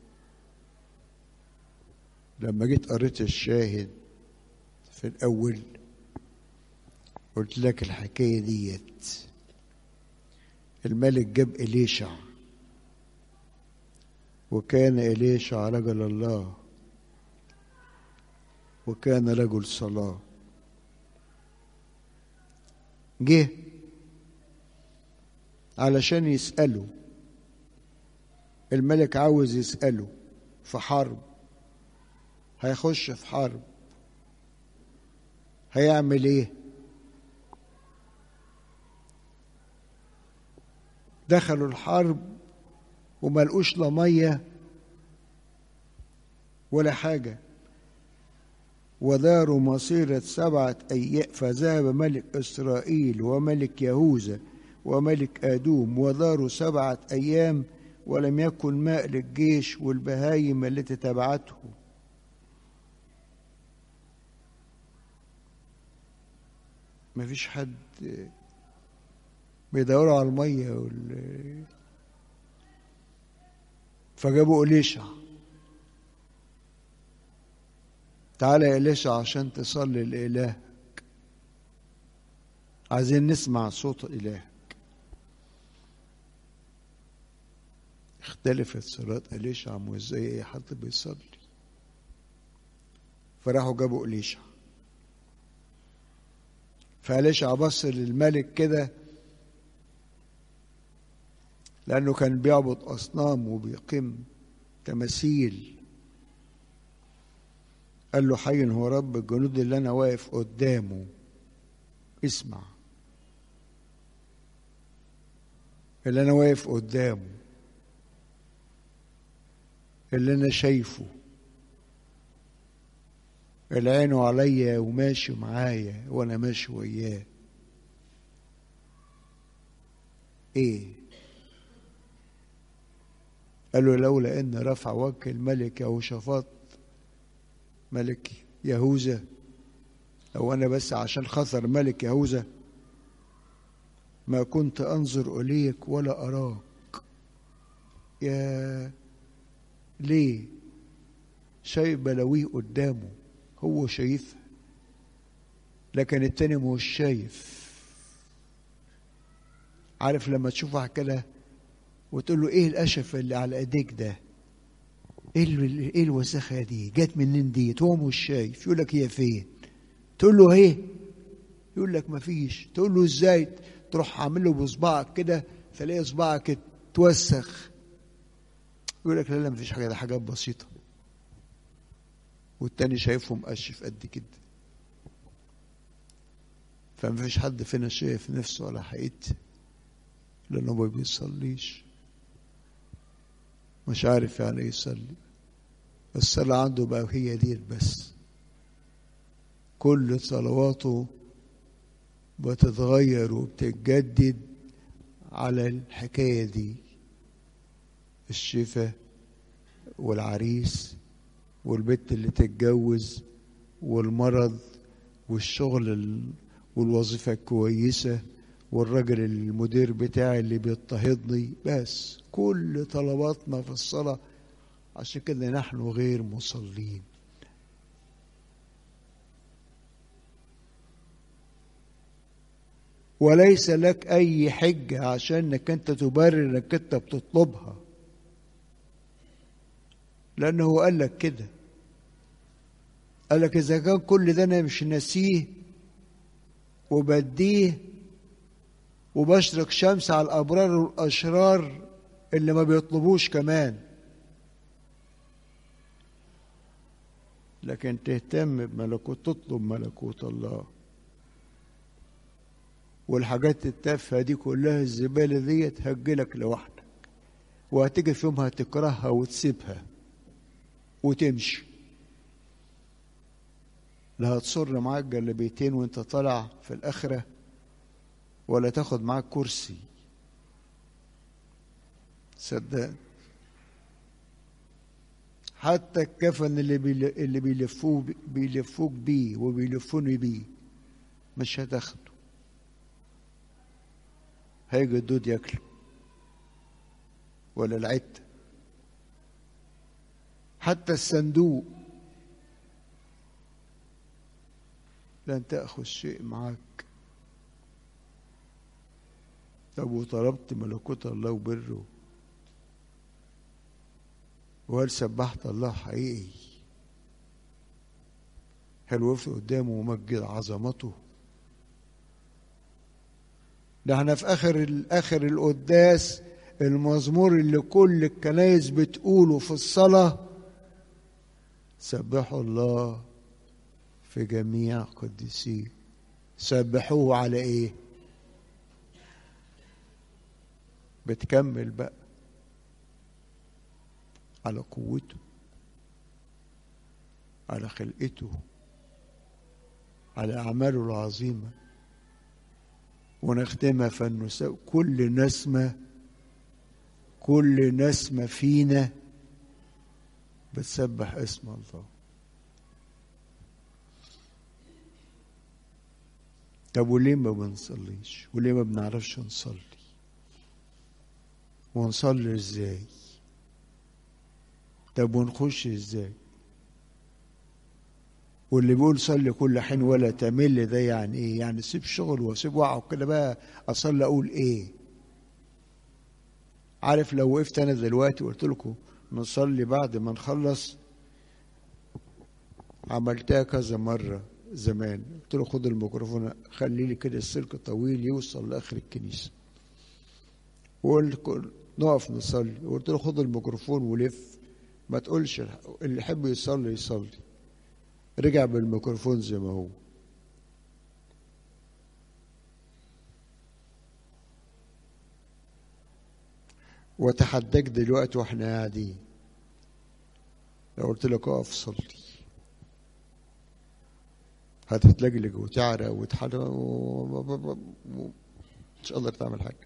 لما جيت قريت الشاهد في الأول قلت لك الحكاية ديت الملك جاب إليشع وكان إليشع رجل الله وكان رجل صلاة جه علشان يسأله الملك عاوز يسأله في حرب هيخش في حرب هيعمل ايه دخلوا الحرب وما لقوش لا ميه ولا حاجه وداروا مصيرة سبعة أيام فذهب ملك إسرائيل وملك يهوذا وملك آدوم وداروا سبعة أيام ولم يكن ماء للجيش والبهايم التي تبعته ما فيش حد بيدوروا على المية وال... فجابوا إليشع تعالى يا إليشع عشان تصلي لإلهك عايزين نسمع صوت إلهك اختلفت صلاة إليشع مش زي أي حد بيصلي فراحوا جابوا إليشع فإليشع بص للملك كده لأنه كان بيعبد أصنام وبيقيم تماثيل قال له حي هو رب الجنود اللي أنا واقف قدامه اسمع اللي أنا واقف قدامه اللي أنا شايفه اللي عينه عليا وماشي معايا وأنا ماشي وياه إيه قال له لولا ان رفع وجه الملك يهوشافاط ملك يهوذا لو انا بس عشان خطر ملك يهوذا ما كنت انظر اليك ولا اراك يا ليه شايف بلاويه قدامه هو شايفها لكن التاني مش شايف عارف لما تشوف واحد كده وتقول له ايه القشف اللي على ايديك ده ايه ال- ايه الوساخه دي جت منين دي هو مش شايف يقول لك هي فين تقول له ايه يقول لك مفيش تقول له ازاي تروح عامل له بصبعك كده تلاقي صباعك اتوسخ يقول لك لا لا مفيش حاجه ده حاجات بسيطه والتاني شايفه مقشف قد كده فمفيش حد فينا شايف نفسه على حقيقته لانه ما بيصليش مش عارف يعني ايه يصلي الصلاة عنده بقى هي دي بس كل صلواته بتتغير وبتتجدد على الحكاية دي الشفاء والعريس والبنت اللي تتجوز والمرض والشغل ال- والوظيفة الكويسة والراجل المدير بتاعي اللي بيضطهدني بس كل طلباتنا في الصلاة عشان كده نحن غير مصلين وليس لك أي حجة عشان إنك أنت تبرر إنك أنت بتطلبها لأنه هو قال لك كده قال لك إذا كان كل ده أنا مش ناسيه وبديه وبشرق شمس على الأبرار والأشرار اللي ما بيطلبوش كمان لكن تهتم بملكوت تطلب ملكوت الله والحاجات التافهة دي كلها الزبالة دي تهجلك لوحدك وهتيجي في يومها تكرهها وتسيبها وتمشي لا هتصر معاك جلبيتين وانت طالع في الآخرة ولا تاخد معاك كرسي صدقني حتى الكفن اللي بيل- اللي بيلفوه بيلفوك بيه وبيلفوني بيه مش هتاخده هيجي الدود ياكله ولا العتة حتى الصندوق لن تأخذ شيء معك طب وطلبت ملكوت الله وبره وهل سبحت الله حقيقي هل وقفت قدامه ومجد عظمته ده احنا في اخر اخر القداس المزمور اللي كل الكنايس بتقوله في الصلاه سبحوا الله في جميع قديسيه سبحوه على ايه بتكمل بقى على قوته على خلقته على أعماله العظيمة ونختمها فالنساء كل نسمة كل نسمة فينا بتسبح اسم الله طب وليه ما بنصليش وليه ما بنعرفش نصلي ونصلي ازاي طب ونخش ازاي واللي بيقول صلي كل حين ولا تمل ده يعني ايه يعني سيب شغل وسيب وقع وكده بقى اصلي اقول ايه عارف لو وقفت انا دلوقتي وقلت لكم نصلي بعد ما نخلص عملتها كذا مره زمان قلت له خد الميكروفون خلي لي كده السلك طويل يوصل لاخر الكنيسه وقلت نقف نصلي وقلت له خد الميكروفون ولف ما تقولش اللي يحب يصلي يصلي رجع بالميكروفون زي ما هو واتحداك دلوقتي واحنا قاعدين لو قلت لك اقف صلي هتتلجلج وتعرق وتحرق مش قادر تعمل حاجه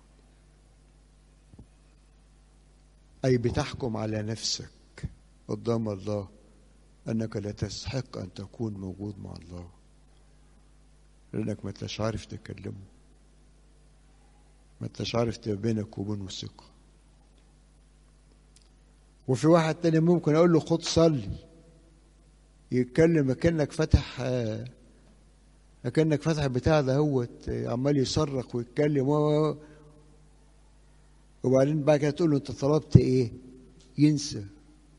اي بتحكم على نفسك قدام الله انك لا تستحق ان تكون موجود مع الله لانك ما انتش عارف تكلمه ما انتش عارف تبقى بينك وبينه ثقه وفي واحد تاني ممكن اقول له خد صلي يتكلم كانك فاتح كانك فاتح بتاع ده هو عمال يصرخ ويتكلم وبعدين بقى كده تقول له انت طلبت ايه ينسى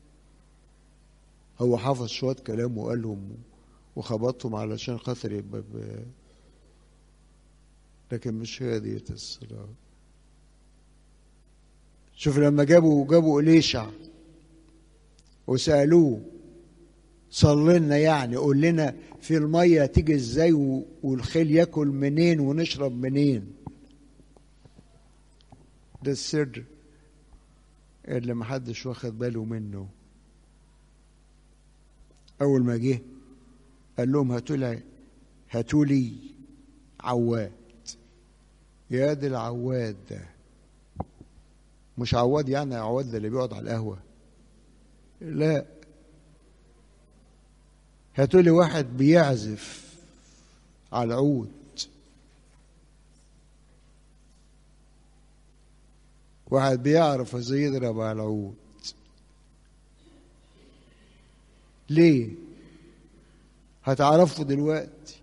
هو حافظ شويه كلام وقالهم وخبطهم علشان خاطر يبقى ب... لكن مش هي ديت الصلاه شوف لما جابوا جابوا إليشع وسألوه صلي لنا يعني قول لنا في المية تيجي ازاي والخيل ياكل منين ونشرب منين ده السر اللي محدش واخد باله منه أول ما جه قال لهم هاتوا لي هاتوا لي عواد يا دي العواد ده مش عواد يعني عواد ده اللي بيقعد على القهوة لا هاتوا لي واحد بيعزف على العود واحد بيعرف ازاي يضرب على العود ليه هتعرفوا دلوقتي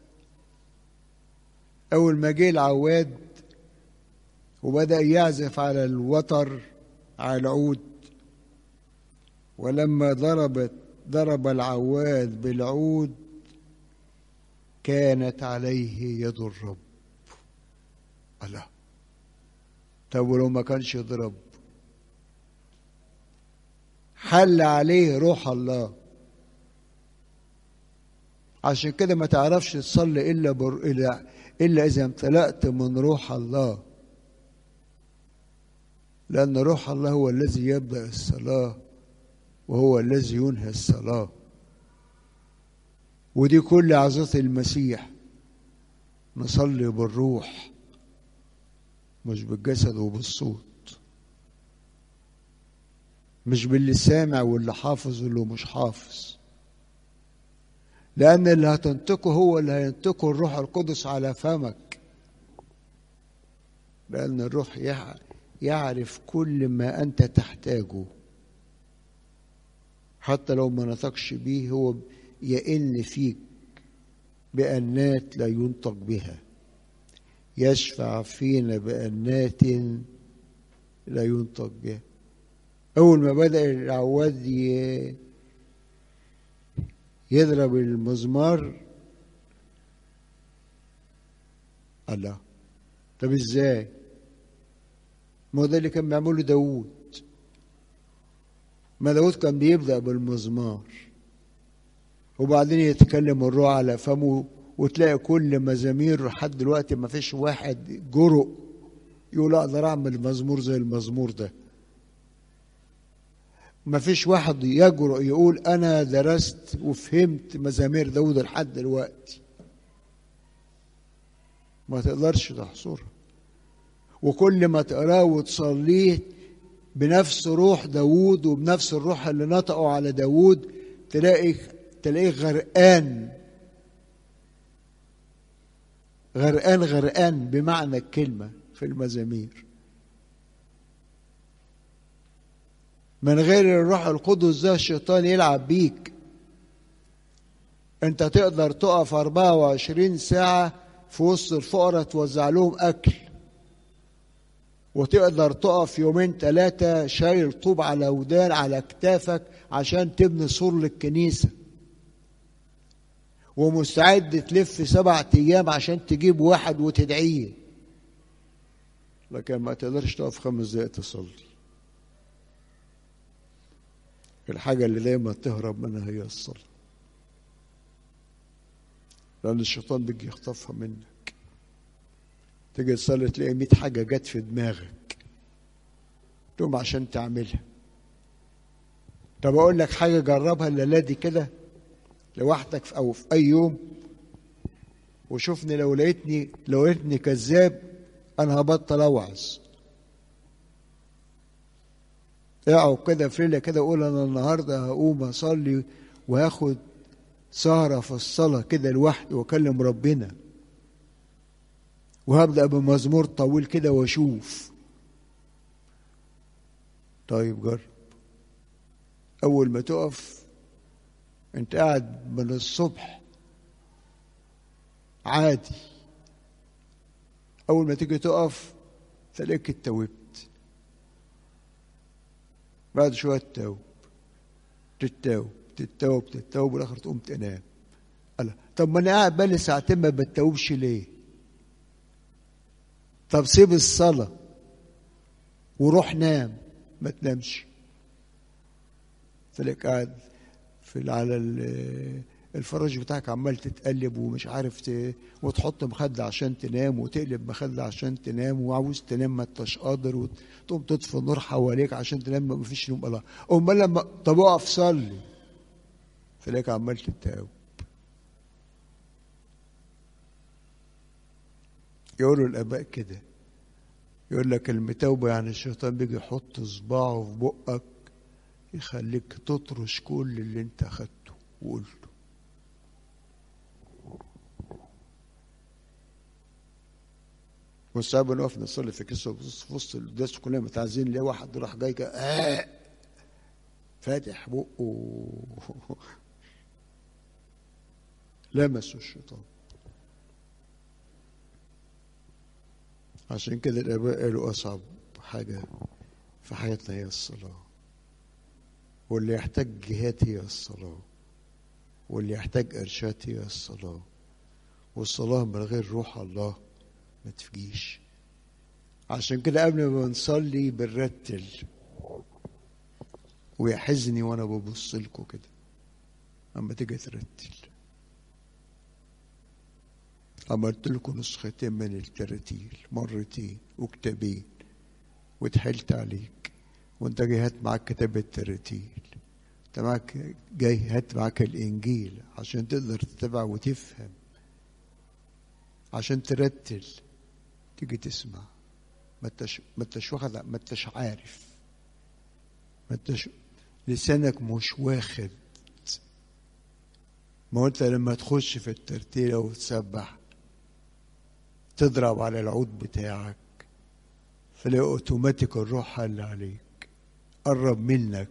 اول ما جه العواد وبدا يعزف على الوتر على العود ولما ضربت ضرب العواد بالعود كانت عليه يد الرب الله طب ولو ما كانش يضرب حل عليه روح الله عشان كده ما تعرفش تصلي الا بر... الا الا اذا امتلأت من روح الله لأن روح الله هو الذي يبدأ الصلاة وهو الذي ينهي الصلاة ودي كل عظات المسيح نصلي بالروح مش بالجسد وبالصوت مش باللي سامع واللي حافظ واللي مش حافظ لأن اللي هتنطقه هو اللي هينطقه الروح القدس على فمك لأن الروح يعرف كل ما أنت تحتاجه حتى لو ما نطقش بيه هو يئن فيك بأنات لا ينطق بها يشفع فينا بأنات لا ينطق بها أول ما بدأ العواد يضرب المزمار الله طب ازاي ما هو ده اللي كان بيعمله داوود ما داود كان بيبدأ بالمزمار وبعدين يتكلم الروح على فمه وتلاقي كل مزامير لحد دلوقتي ما فيش واحد جرؤ يقول اقدر اعمل مزمور زي المزمور ده ما فيش واحد يجرؤ يقول انا درست وفهمت مزامير داود لحد دلوقتي ما تقدرش تحصرها وكل ما تقراه وتصليه بنفس روح داوود وبنفس الروح اللي نطقوا على داوود تلاقي تلاقيه غرقان غرقان غرقان بمعنى الكلمة في المزامير من غير الروح القدس ده الشيطان يلعب بيك انت تقدر تقف 24 ساعة في وسط الفقراء توزع لهم أكل وتقدر تقف يومين ثلاثة شايل طوب على ودان على كتافك عشان تبني سور للكنيسة ومستعد تلف سبعة أيام عشان تجيب واحد وتدعيه لكن ما تقدرش تقف خمس دقايق تصلي الحاجة اللي دايما تهرب منها هي الصلاة لأن الشيطان بيجي يخطفها منك تيجي تصلي تلاقي 100 حاجة جت في دماغك تقوم عشان تعملها طب أقول لك حاجة جربها الليلة دي كده لوحدك أو في أي يوم وشوفني لو لقيتني لو لقيتني كذاب أنا هبطل أوعظ اقعد كده في ليله كده قول انا النهارده هقوم اصلي وهاخد سهره في الصلاه كده لوحدي واكلم ربنا وهبدا بمزمور طويل كده واشوف طيب جرب اول ما تقف انت قاعد من الصبح عادي اول ما تيجي تقف تلاقيك اتوبت بعد شوية تتوب تتوب تتوب تتوب والآخر تقوم تنام قال طب ما أنا قاعد بالي ساعتين ما بتوبش ليه؟ طب سيب الصلاة وروح نام ما تنامش تلاقيك قاعد في على الفراش بتاعك عمال تتقلب ومش عارف ت... وتحط مخدة عشان تنام وتقلب مخدة عشان تنام وعاوز تنام ما انتش قادر وتقوم تطفي النور حواليك عشان تنام ما فيش نوم الله امال لما طب اقف صلي تلاقيك عمال تتاوب يقولوا الاباء كده يقول لك المتوبة يعني الشيطان بيجي يحط صباعه في بقك يخليك تطرش كل اللي انت اخدته وقلته والساعة بنقف نصلي في كسوة في وسط القداس كلنا متعزين ليه واحد راح جاي كده آه فاتح بقه لمسوا الشيطان عشان كده الآباء قالوا أصعب حاجة في حياتنا هي الصلاة واللي يحتاج جهاد هي الصلاة واللي يحتاج إرشاد هي الصلاة والصلاة من غير روح الله ما تفجيش عشان كده قبل ما نصلي بنرتل ويحزني وانا ببص لكم كده اما تيجي ترتل عملت لكم نسختين من التراتيل مرتين وكتابين واتحلت عليك وانت جاي هات معاك كتاب التراتيل انت معاك جاي هات معاك الانجيل عشان تقدر تتابع وتفهم عشان ترتل تيجي تسمع ما انتش ما انتش واخد ما انتش عارف ما انتش لسانك مش واخد ما هو انت لما تخش في الترتيلة وتسبح تضرب على العود بتاعك تلاقي اوتوماتيك الروح اللي عليك قرب منك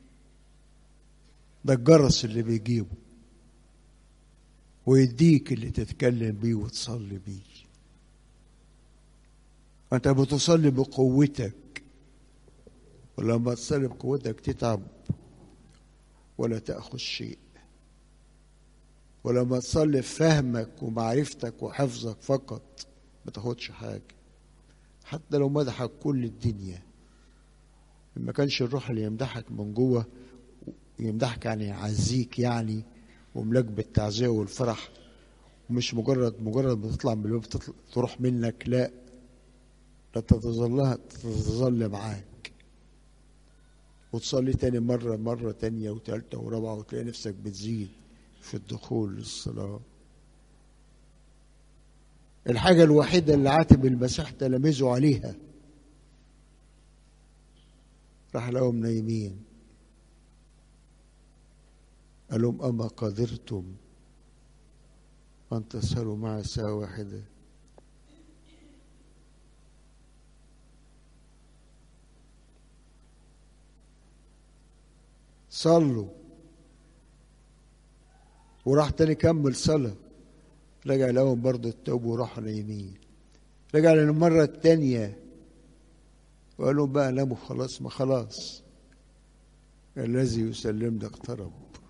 ده الجرس اللي بيجيبه ويديك اللي تتكلم بيه وتصلي بيه انت بتصلي بقوتك ولما تصلي بقوتك تتعب ولا تاخذ شيء ولما تصلي بفهمك ومعرفتك وحفظك فقط ما تاخدش حاجه حتى لو مدحك كل الدنيا ما كانش الروح اللي يمدحك من جوه يمدحك يعني يعزيك يعني وملاك بالتعزيه والفرح ومش مجرد مجرد ما تطلع من الباب تطلع تروح منك لا لا تتظلها تتظل معاك وتصلي تاني مرة مرة تانية وتالتة ورابعة وتلاقي نفسك بتزيد في الدخول للصلاة الحاجة الوحيدة اللي عاتب المسيح تلاميذه عليها راح لهم نايمين قال لهم أما قدرتم أن تسهروا معي ساعة واحدة صلوا وراح تاني كمل صلاة رجع لهم برضه التوب وراحوا نايمين رجع للمرة التانية وقال لهم بقى ناموا خلاص ما خلاص الذي يسلمنا اقترب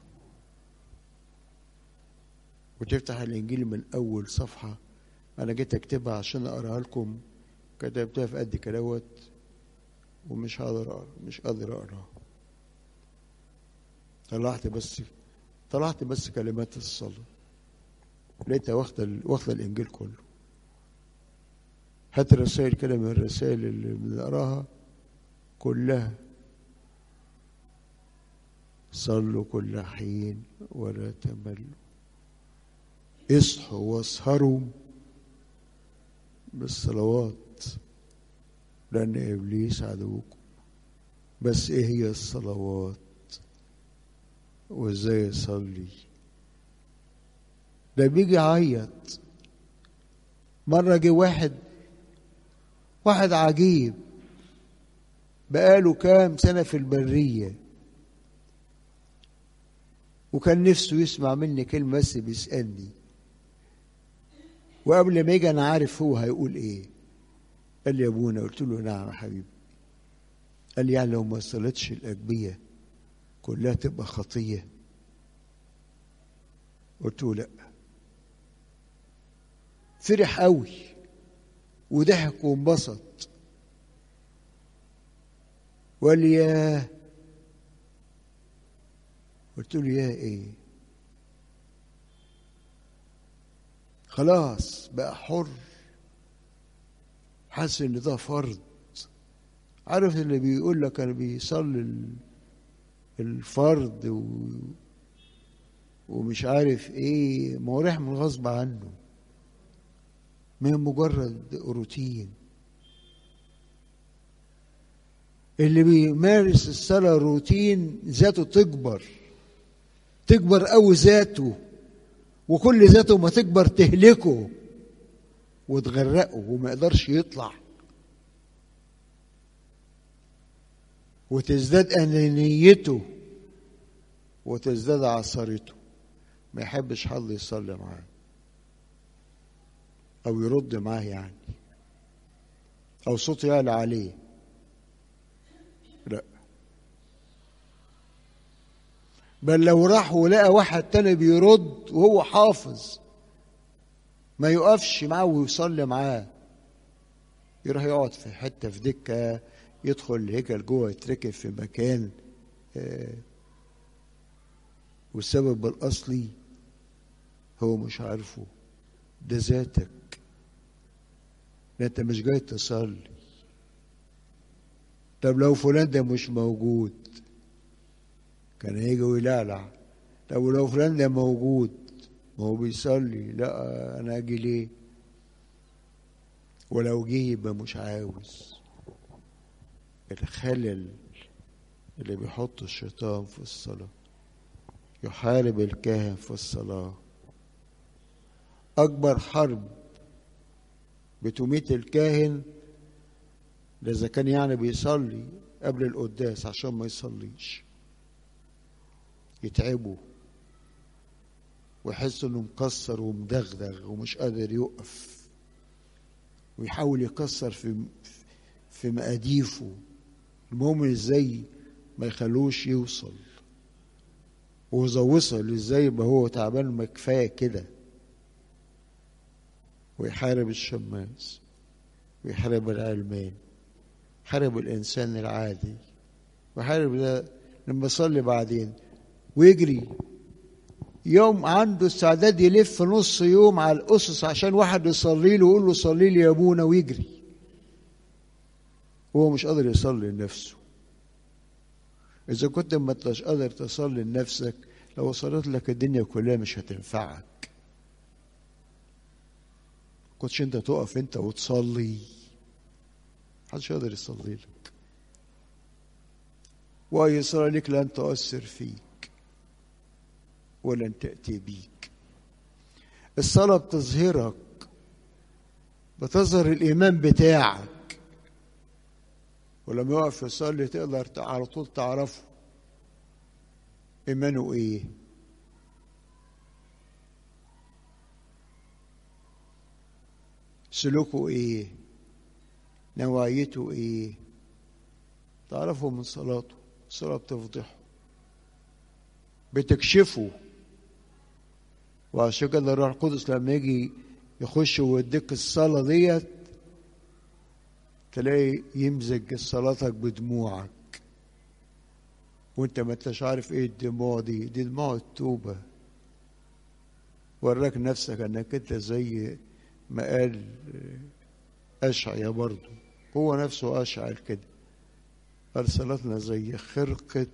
وتفتح الانجيل من اول صفحه انا جيت اكتبها عشان اقراها لكم كتبتها في قد كدهوت ومش قادر اقرا مش قادر اقراها طلعت بس طلعت بس كلمات الصلاه لقيتها واخده واخده الانجيل كله هات الرسائل كده من الرسائل اللي بنقراها كلها صلوا كل حين ولا تملوا اصحوا واسهروا بالصلوات لأن إبليس عدوكم بس إيه هي الصلوات وإزاي يصلي ده بيجي يعيط مرة جه واحد واحد عجيب بقاله كام سنة في البرية وكان نفسه يسمع مني كلمة بس بيسألني وقبل ما يجي انا عارف هو هيقول ايه قال لي يا ابونا قلت له نعم يا حبيبي قال لي يعني لو ما صلتش الاجبيه كلها تبقى خطيه قلت له لا فرح قوي وضحك وانبسط وقال لي ياه قلت له يا ايه خلاص بقى حر حاسس ان ده فرض عارف اللي بيقول لك انا بيصلي الفرض و... ومش عارف ايه ما هو رايح من غصب عنه من مجرد روتين اللي بيمارس الصلاة روتين ذاته تكبر تكبر قوي ذاته وكل ذاته ما تكبر تهلكه وتغرقه وما يقدرش يطلع وتزداد أنانيته وتزداد عصرته ما يحبش حد يصلي معاه أو يرد معاه يعني أو صوته يعلى عليه لا بل لو راح ولقى واحد تاني بيرد وهو حافظ ما يقفش معاه ويصلي معاه يروح يقعد في حته في دكه يدخل الهيكل جوه يتركب في مكان آه والسبب الاصلي هو مش عارفه ده ذاتك ده انت مش جاي تصلي طب لو فلان ده مش موجود كان هيجي ويلعلع طب ولو فلان ده موجود ما هو بيصلي لا انا اجي ليه ولو جه يبقى مش عاوز الخلل اللي بيحط الشيطان في الصلاة يحارب الكاهن في الصلاة أكبر حرب بتميت الكاهن إذا كان يعني بيصلي قبل القداس عشان ما يصليش يتعبوا ويحس انه مكسر ومدغدغ ومش قادر يقف ويحاول يكسر في في مقاديفه المهم ازاي ما يخلوش يوصل وإذا وصل ازاي يبقى هو تعبان ما كفايه كده ويحارب الشماس ويحارب العلمان يحارب الإنسان العادي ويحارب ده لما يصلي بعدين ويجري يوم عنده استعداد يلف نص يوم على الأسس عشان واحد يصلي له ويقول له صلي لي يا أبونا ويجري هو مش قادر يصلي لنفسه إذا كنت ما انتش قادر تصلي لنفسك لو صليت لك الدنيا كلها مش هتنفعك كنتش انت تقف انت وتصلي محدش يقدر يصلي لك واي صلاة لك لن تؤثر فيك ولن تأتي بيك الصلاة بتظهرك بتظهر الإيمان بتاعك ولما يقف يصلي تقدر على طول تعرفه إيمانه إيه سلوكه ايه نوعيته ايه تعرفه من صلاته الصلاة بتفضحه بتكشفه وعشان كده الروح القدس لما يجي يخش ويديك الصلاة ديت تلاقي يمزج صلاتك بدموعك وانت ما انتش عارف ايه الدموع دي دي دموع التوبة وراك نفسك انك انت زي ما قال أشعيا برضه هو نفسه أشعر كده قال صلاتنا زي خرقة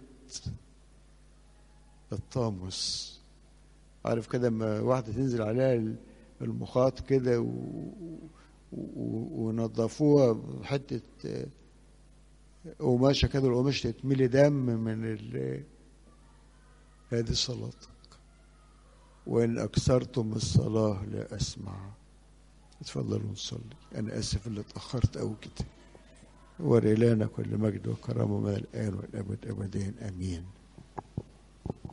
الطامس عارف كده لما واحدة تنزل عليها المخاط كده و... و... ونضفوها بحتة قماشة كده القماش تتملي دم من ال... هذه صلاتك وإن أكثرتم الصلاة لا أسمع اتفضلوا نصلي أنا آسف اللي اتأخرت أوي كده ولإلهنا كل مجد وكرامة من الآن والأبد أبدين آمين